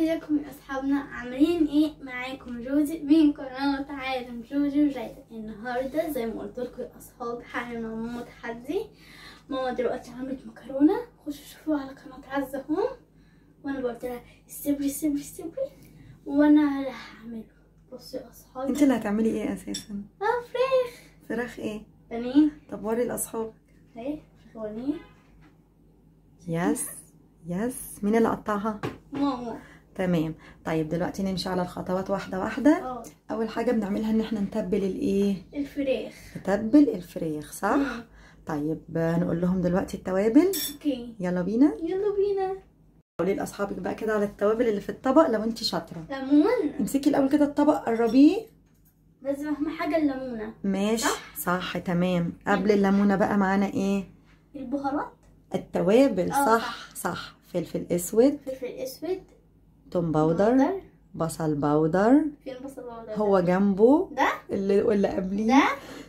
ازيكم يا اصحابنا عاملين ايه معاكم جوزي من قناة عالم جوجي وجايدة النهاردة زي ما قلت لكم يا اصحاب هعمل مع ماما تحدي ماما دلوقتي عملت مكرونة خشوا شوفوا على قناة عزة هون وانا قلت لها استبري استبري استبري وانا اللي هعمله بصوا يا اصحابي انت اللي هتعملي ايه اساسا اه فراخ فراخ ايه بانيه طب وري لاصحابك اهي فراخ بانيه يس يس مين اللي قطعها ماما تمام طيب دلوقتي نمشي على الخطوات واحده واحده اه اول حاجه بنعملها ان احنا نتبل الايه الفراخ نتبل الفراخ صح مم. طيب آه، نقول لهم دلوقتي التوابل اوكي يلا بينا يلا بينا قولي لاصحابك بقى كده على التوابل اللي في الطبق لو انت شاطره ليمون امسكي الاول كده الطبق قربيه لازم اهم حاجة الليمونة ماشي صح؟ صح تمام قبل الليمونه بقى معانا ايه البهارات التوابل اه، صح صح فلفل اسود فلفل اسود توم باودر بودر. بصل باودر فين بصل بودر هو جنبه ده اللي واللي قبليه ده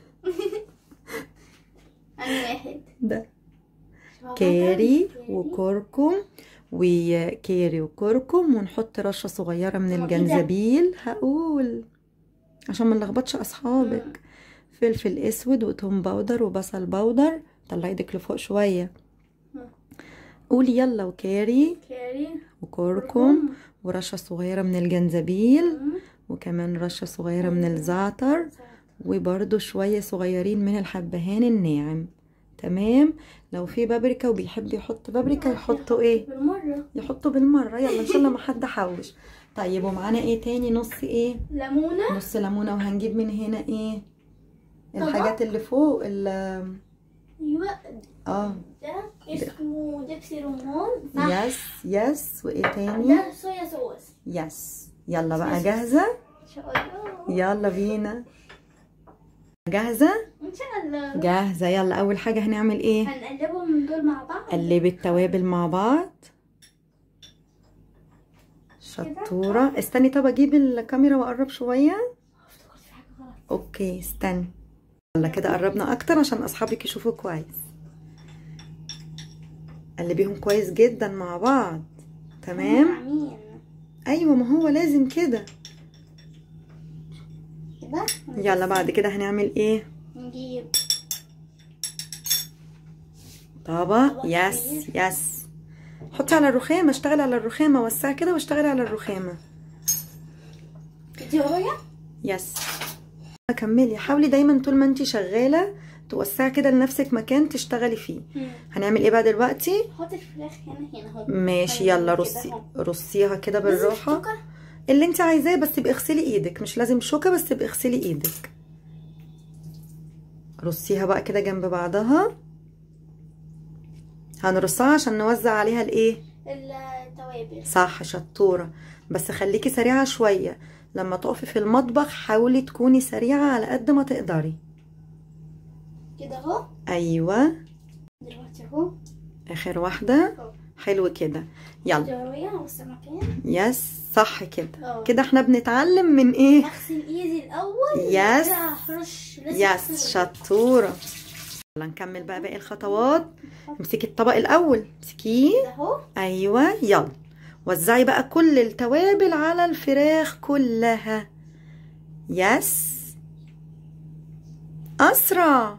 انا واحد ده شوفوا كاري كاري. وكركم وكاري وكركم ونحط رشة صغيرة من هو إيه ده؟ الجنزبيل هقول عشان ما نلخبطش اصحابك فلفل اسود وتوم باودر وبصل باودر طلعي ايدك لفوق شوية مم. قولي يلا وكاري كاري وكركم ورشة صغيرة من الجنزبيل مم. وكمان رشة صغيرة من الزعتر وبرده شوية صغيرين من الحبهان الناعم تمام لو في بابريكا وبيحب يحط بابريكا يحطوا ايه بالمرة يحطوا بالمرة يلا ان شاء الله ما حد حوش طيب ومعانا ايه تاني نص ايه ليمونة نص ليمونة وهنجيب من هنا ايه طبق. الحاجات اللي فوق ال ايوه اه ده اسمه دبسي رمان صح يس يس وايه تاني ده صويا صوص يس يلا بقى جاهزة ان شاء الله يلا بينا جاهزة ان شاء الله جاهزة يلا اول حاجة هنعمل ايه هنقلبهم من دول مع بعض قلبي التوابل مع بعض شطورة استني طب اجيب الكاميرا واقرب شوية افتكرت في حاجة غلط اوكي استني يلا كده قربنا اكتر عشان اصحابك يشوفوا كويس قلبيهم كويس جدا مع بعض تمام مع مين ايوه ما هو لازم كده كده يلا بعد كده هنعمل ايه نجيب طبق طبق يس كبير. يس حطي على الرخامة اشتغلي على الرخامة وسعي كده واشتغلي على الرخامة دي ورايا يس كملي حاولي دايما طول ما انت شغاله توسعي كده لنفسك مكان تشتغلي فيه هنعمل ايه بقى دلوقتي حط الفراخ هنا هنا اهو ماشي طيب، يلا كده رصي اهو. رصيها كده لازم بالراحه شوكة؟ اللي انت عايزاه بس تبقي اغسلي ايدك مش لازم شوكه بس تبقي اغسلي ايدك رصيها بقى كده جنب بعضها هنرصها عشان نوزع عليها الايه التوابل صح شطورة بس خليكي سريعة شوية لما تقفي في المطبخ حاولي تكوني سريعة على قد ما تقدري كده اهو أيوة دلوقتي اهو آخر واحدة اهو حلو كده يلا دي ورايا بص مكان يس صح كده اه كده احنا بنتعلم من ايه اغسل ايدي الاول يس. كده هرش لازم يس أغسل. شطورة يلا نكمل بقى باقي الخطوات امسكي الطبق الأول امسكيه كده اهو أيوة يلا وزعي بقى كل التوابل على الفراخ كلها يس أسرع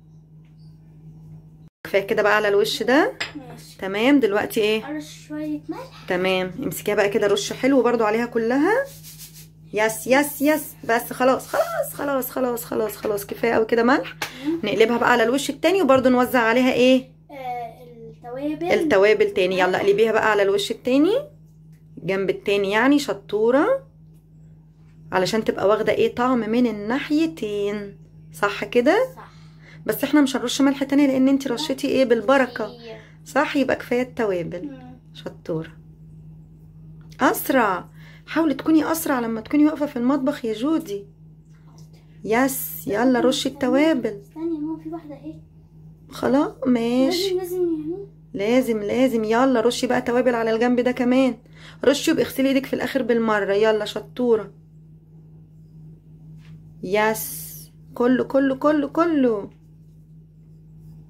كفاية كده بقى على الوش ده ماشي تمام دلوقتي ايه ارش شوية ملح تمام امسكيها بقى كده رش حلو برضو عليها كلها يس يس يس بس خلاص خلاص خلاص خلاص خلاص خلاص كفايه قوي كده ملح نقلبها بقى على الوش التاني وبرضو نوزع عليها ايه آه التوابل التوابل تاني يلا قلبيها بقى على الوش التاني الجنب التاني يعني شطورة علشان تبقى واخدة ايه طعم من الناحيتين صح كده صح بس احنا مش هنرش ملح تاني لان انتي رشيتي ايه بالبركة كتير. صح يبقى كفاية التوابل مم. شطورة اسرع حاولي تكوني اسرع لما تكوني واقفة في المطبخ يا جودي يس يلا رشي التوابل استني ما في واحدة اهي خلاص ماشي لازم لازم يعني لازم لازم يلا رشي بقى توابل على الجنب ده كمان رشي وباغسلي ايدك في الاخر بالمره يلا شطوره يس كله كله كله كله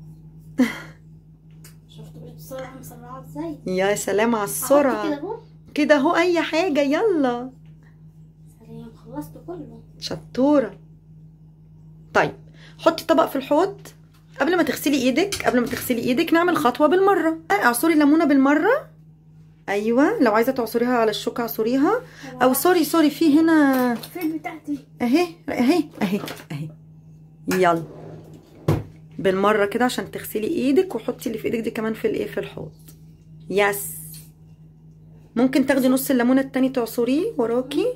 شفتوا بسرعة مسرعة ازاي يا سلام على هحط السرعه كده اهو كده اهو اي حاجة يلا سلام خلصت كله شطورة طيب حطي طبق في الحوض قبل ما تغسلي ايدك قبل ما تغسلي ايدك نعمل خطوة بالمرة اعصري الليمونة بالمرة ايوه لو عايزة تعصريها على الشوكة اعصريها او سوري سوري في هنا الفيل بتاعتي اهي اهي اهي اهي يلا بالمرة كده عشان تغسلي ايدك وحطي اللي في ايدك دي كمان في الايه في الحوض يس ممكن تاخدي نص الليمونة التاني تعصريه وراكي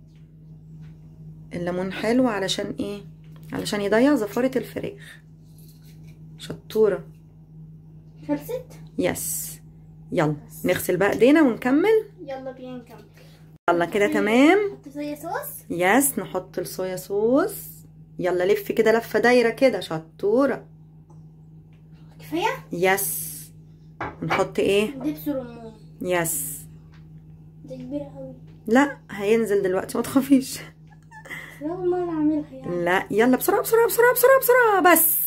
الليمون حلو علشان ايه علشان يضيع زفارة الفراخ شطورة خلصت يس يلا نغسل بقى ايدينا ونكمل يلا بينا نكمل يلا كده تمام حط صويا صوص يس نحط الصويا صوص يلا لف كده لفة دايرة كده شطورة كفايه يس نحط ايه دبس رمان يس دي كبيره قوي لا هينزل دلوقتي ما تخافيش اول مره اعملها يعني لا يلا بسرعة بسرعة بسرعة بسرعة بسرعة بس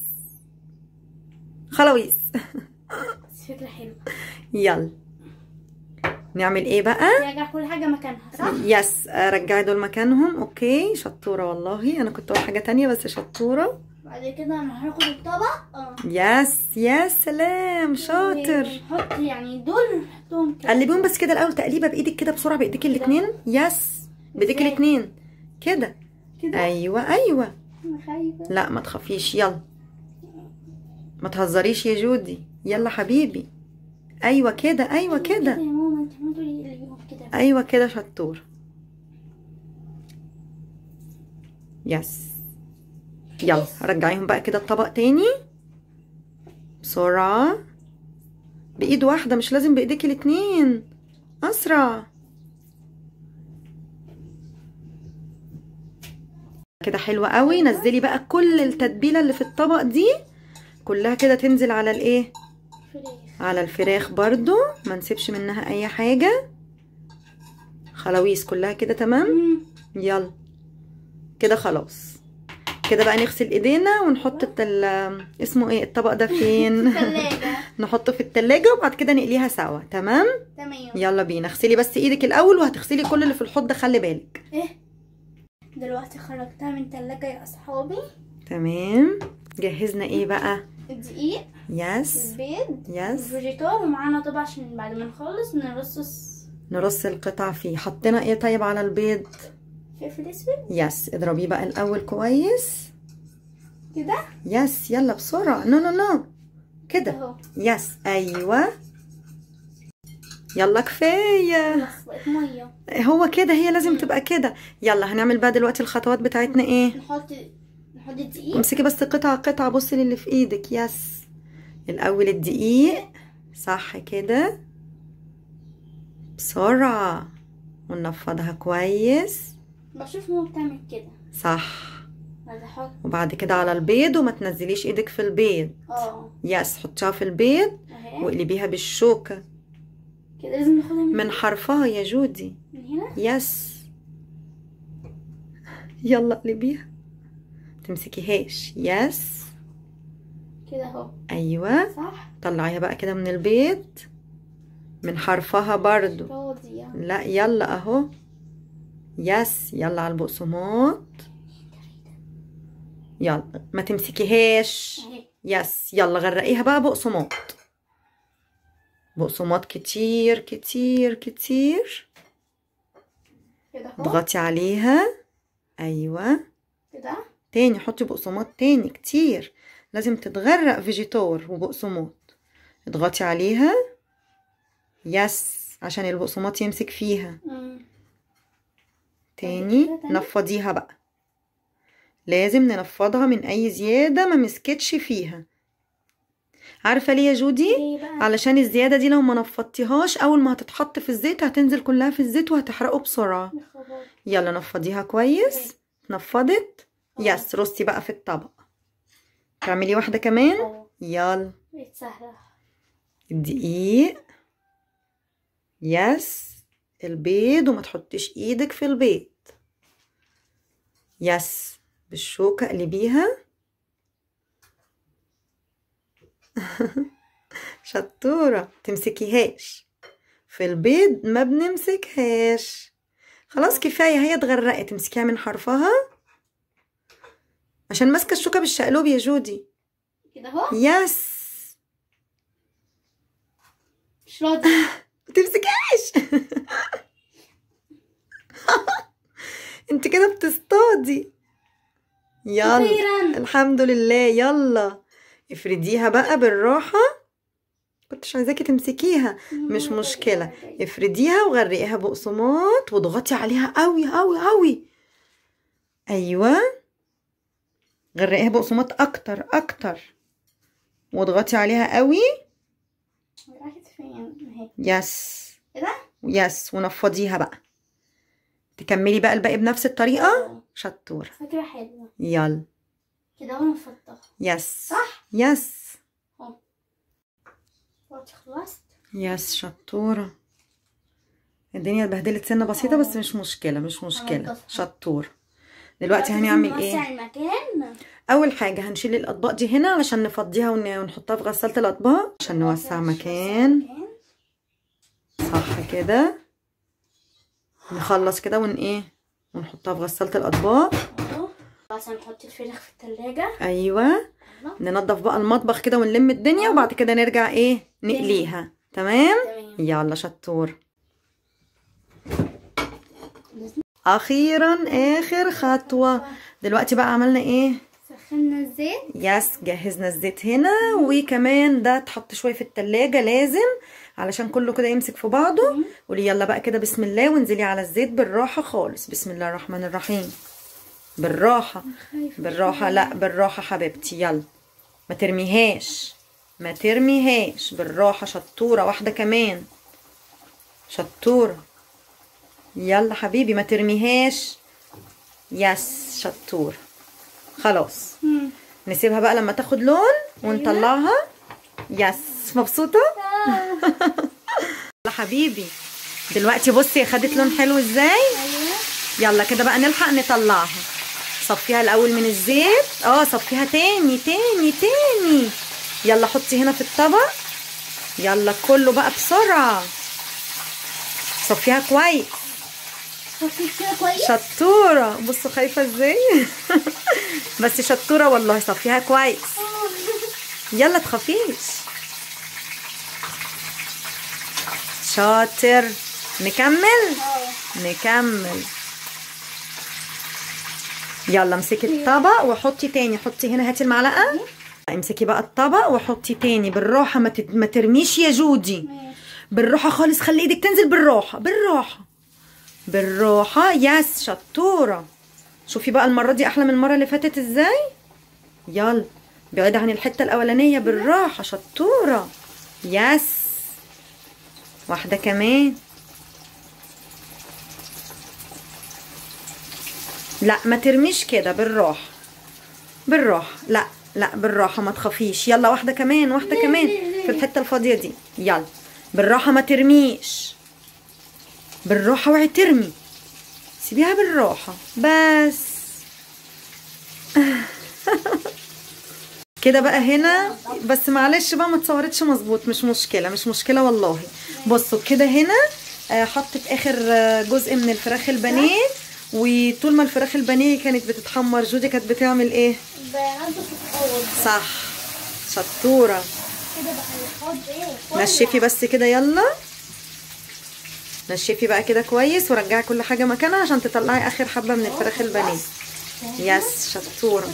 خلاويص بس فكره حلوه يلا نعمل ايه بقى نرجع كل حاجه مكانها صح يس رجعي دول مكانهم اوكي شطورة والله انا كنت اقول حاجة تانية بس شطورة بعد كده انا هاخد الطبق اه يس يا سلام شاطر نحط يعني دول نحطهم كده قلبيهم بس كده الاول تقليبه بايدك كده بسرعه بايديك كده. الاتنين يس بايديك إزاي؟ الاتنين كده كده ايوه ايوه انا خايفه لا ما تخافيش يلا ما تهزريش يا جودي يلا حبيبي ايوه كده ايوه كده كده يا ماما انت ما تقولي قلبيهم كده ايوه كده شطور يس يلا رجعيهم بقى كده الطبق تاني بسرعة بإيد واحدة مش لازم بإيديك الاتنين أسرع كده حلوة قوي نزلي بقى كل التتبيلة اللي في الطبق دي كلها كده تنزل على الايه فراخ على الفراخ برضو ما نسيبش منها اي حاجة خلاويص كلها كده تمام مم. يلا كده خلاص كده بقى نغسل ايدينا ونحط التل... اسمه ايه الطبق ده فين ثلاجة نحطه في التلاجة وبعد كده نقليها سوا تمام تمام يلا بينا اغسلي بس ايدك الاول وهتغسلي كل اللي في الحوض ده خلي بالك ايه دلوقتي خرجتها من التلاجة يا اصحابي تمام جهزنا ايه بقى الدقيق يس البيض يس الفيجيتار ومعانا طبعا عشان بعد ما نخلص نرصص نرص القطع فيه حطينا ايه طيب على البيض فلفل اسود يس اضربيه بقى الاول كويس كده يس يلا بسرعة نو نو نو كده اهو يس ايوه يلا كفايه خلاص بقت ميه هو كده هي لازم تبقى كده يلا هنعمل بقى دلوقتي الخطوات بتاعتنا ايه نحط نحط الدقيق امسكي بس قطعة قطعة بصي للي في ايدك يس الاول الدقيق صح كده بسرعة وننفضها كويس بشوف ماما بتعمل كده صح بعد احط وبعد كده على البيض وما تنزليش ايدك في البيض اه يس حطيها في البيض اهي واقلبيها بالشوكة كده لازم ناخدها من, من حرفها يا جودي من هنا يس يلا اقلبيها تمسكيهاش يس كده اهو ايوه صح طلعيها بقى كده من البيض من حرفها برضو راضية لا يلا اهو يس يلا على البقسماط يلا ما تمسكيهاش اهي يس يلا غرقيها بقى بقسماط بقسماط كتير كتير كتير كده اهو اضغطي عليها ايوه كده تاني حطي بقسماط تاني كتير لازم تتغرق فيجيتار وبقسماط اضغطي عليها يس عشان البقسماط يمسك فيها مم. تاني كده تاني؟ نفضيها بقى لازم ننفضها من اي زيادة ما مسكتش فيها عارفة ليه يا جودي ليه بقى علشان الزيادة دي لو ما نفضتيهاش اول ما هتتحط في الزيت هتنزل كلها في الزيت وهتحرقه بسرعة يا خبر. يلا نفضيها كويس نفضت اه. يس رصي بقى في الطبق تعملي واحدة كمان اه يلا بقت سهلة الدقيق يس البيض وما تحطيش ايدك في البيض يس بالشوكة اقلبيها شطورة تمسكيهاش في البيض ما بنمسكهاش خلاص كفاية هي اتغرقت امسكيها من حرفها عشان ماسكة الشوكة بالشقلوب يا جودي كده اهو يس مش راضي ما تمسكهاش انت كده بتصطادي يلا اخيرا الحمد لله يلا افرديها بقى بالراحة كنتش عايزاكي تمسكيها مش مشكلة افرديها وغرقيها بقسماط واضغطي عليها قوي قوي قوي ايوه غرقيها بقسماط اكتر اكتر واضغطي عليها قوي راحت فين اهي يس كده يس ونفضيها بقى تكملي بقى الباقي بنفس الطريقة اه. شطورة فكرة حلوة يلا كده وانا مفضخة يس صح يس اهو دلوقتي خلصت يس شطورة الدنيا اتبهدلت سنة بسيطة اه. بس مش مشكلة مش مشكلة هنضفها. شطورة دلوقتي لازم هنعمل نوسع ايه المكان اول حاجة هنشيل الاطباق دي هنا علشان نفضيها ون- ونحطها في غسالة الاطباق عشان نوسع مكان صح كده نخلص كده ون ايه ونحطها في غسالة الاطباق اهو خلاص هنحط الفراخ في التلاجة ايوه يلا. ننضف بقى المطبخ كده ونلم الدنيا وبعد كده نرجع ايه نقليها تمام تمام يلا شطور اخيرا اخر خطوه دلوقتي بقى عملنا ايه سخنا الزيت يس جهزنا الزيت هنا وكمان ده اتحط شويه في التلاجة لازم علشان كله كده يمسك في بعضه مم. قولي يلا بقى كده بسم الله وانزلي على الزيت بالراحه خالص بسم الله الرحمن الرحيم بالراحه خايفة بالراحه لا بالراحه حبيبتي يلا ما ترميهاش ما ترميهاش بالراحه شطوره واحده كمان شطوره يلا حبيبي ما ترميهاش يس شطور خلاص مم. نسيبها بقى لما تاخد لون ونطلعها يس مبسوطه يلا حبيبي دلوقتي بصي خدت لون حلو ازاي ايوه يلا كده بقى نلحق نطلعها صفيها الاول من الزيت اه صفيها تاني تاني تاني يلا حطي هنا في الطبق يلا كله بقى بسرعه صفيها كويس صفيت كده كويس شطوره بصوا خايفه ازاي بس شطوره والله صفيها كويس يلا تخافيش شاطر نكمل اه نكمل يلا امسكي الطبق وحطي تاني حطي هنا هاتي المعلقه امسكي بقى الطبق وحطي تاني بالراحه ما تت- ما ترميش يا جودي ماشي بالراحه خالص خلي ايدك تنزل بالراحه بالراحه بالراحه يس شطوره شوفي بقى المره دي احلى من المره اللي فاتت ازاي يلا بعيد عن الحته الاولانيه بالراحه شطوره يس واحده كمان لا ما ترميش كده بالراحه بالراحه لا لا بالراحه ما تخافيش يلا واحده كمان واحده ليه- كمان ليه- ليه؟ في الحته الفاضيه دي يلا بالراحه ما ترميش بالراحه اوعي ترمي سيبيها بالراحه بس كده بقى هنا بس معلش بقى ما اتصورتش مظبوط مش مشكله مش مشكله والله بصوا كده هنا آه، حطت اخر آه، جزء من الفراخ البانيه وطول ما الفراخ البانيه كانت بتتحمر جودي كانت بتعمل ايه بنضف الحوض صح شطوره كده بقى الحوض ايه نشفي بس كده يلا نشفي بقى كده كويس ورجعي كل حاجه مكانها عشان تطلعي اخر حبه من الفراخ البانيه يس شطوره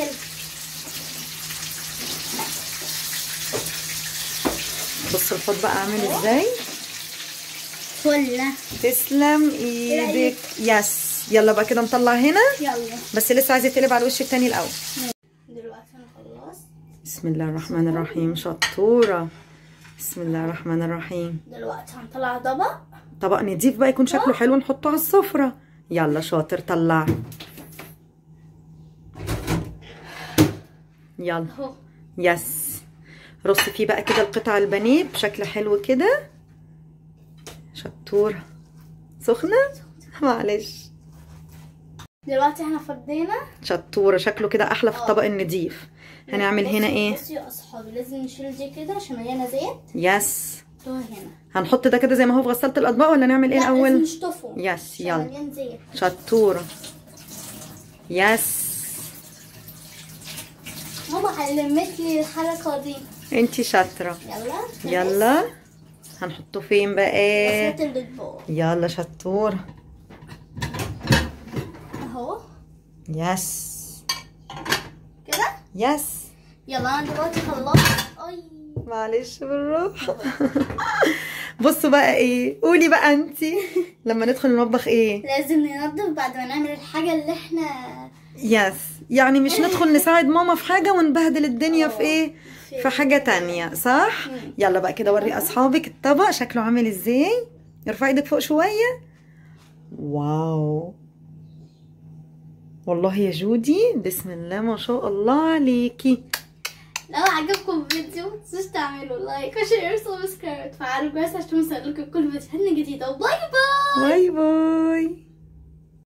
بصوا الحوض بقى عامل ازاي فلة تسلم ايدك يس يلا بقى كده نطلع هنا يلا بس لسه عايزه تقلب على الوش التاني الاول دلوقتي انا خلصت بسم الله الرحمن الرحيم شطوره بسم الله الرحمن الرحيم دلوقتي هنطلع طبق طبق نضيف بقى يكون شكله حلو نحطه على السفره يلا شاطر طلع يلا اهو يس رصي فيه بقى كده القطع البانيه بشكل حلو كده شطورة سخنة معلش دلوقتي احنا فضينا شطورة شكله كده أحلى في الطبق النضيف هنعمل هنا بصوا- ايه بصوا يا اصحابي لازم نشيل دي كده عشان مليانه زيت يس نحطوها هنا هنحط ده كده زي ما هو في غسالة الأطباق ولا نعمل ايه لا لازم الأول نشطفه يس عشان يلا مليان زيت شطورة يس ماما علمت لي الحركة دي انتي شاطرة يلا يلا هنحطه فين بقى غسلت الاطباق يلا شطورة اهو يس كده يس يلا انا دلوقتي خلصت اي معلش بالراحة بصوا بقى ايه قولي بقى انتي لما ندخل المطبخ ايه لازم ننضف بعد ما نعمل الحاجة اللي احنا يس يعني مش ندخل نساعد ماما في حاجة ونبهدل الدنيا في اه. ايه في حاجة تانية صح مم. يلا بقى كده وري اصحابك الطبق شكله عامل ازاي ارفعي ايدك فوق شوية واو والله يا جودي بسم الله ما شاء الله عليكي لو عجبكم الفيديو متنسوش تعملوا لايك وشير وسبسكرايب وتفعلوا الجرس عشان يوصلكوا كل فيديوهاتنا جديدة وباي باي باي باي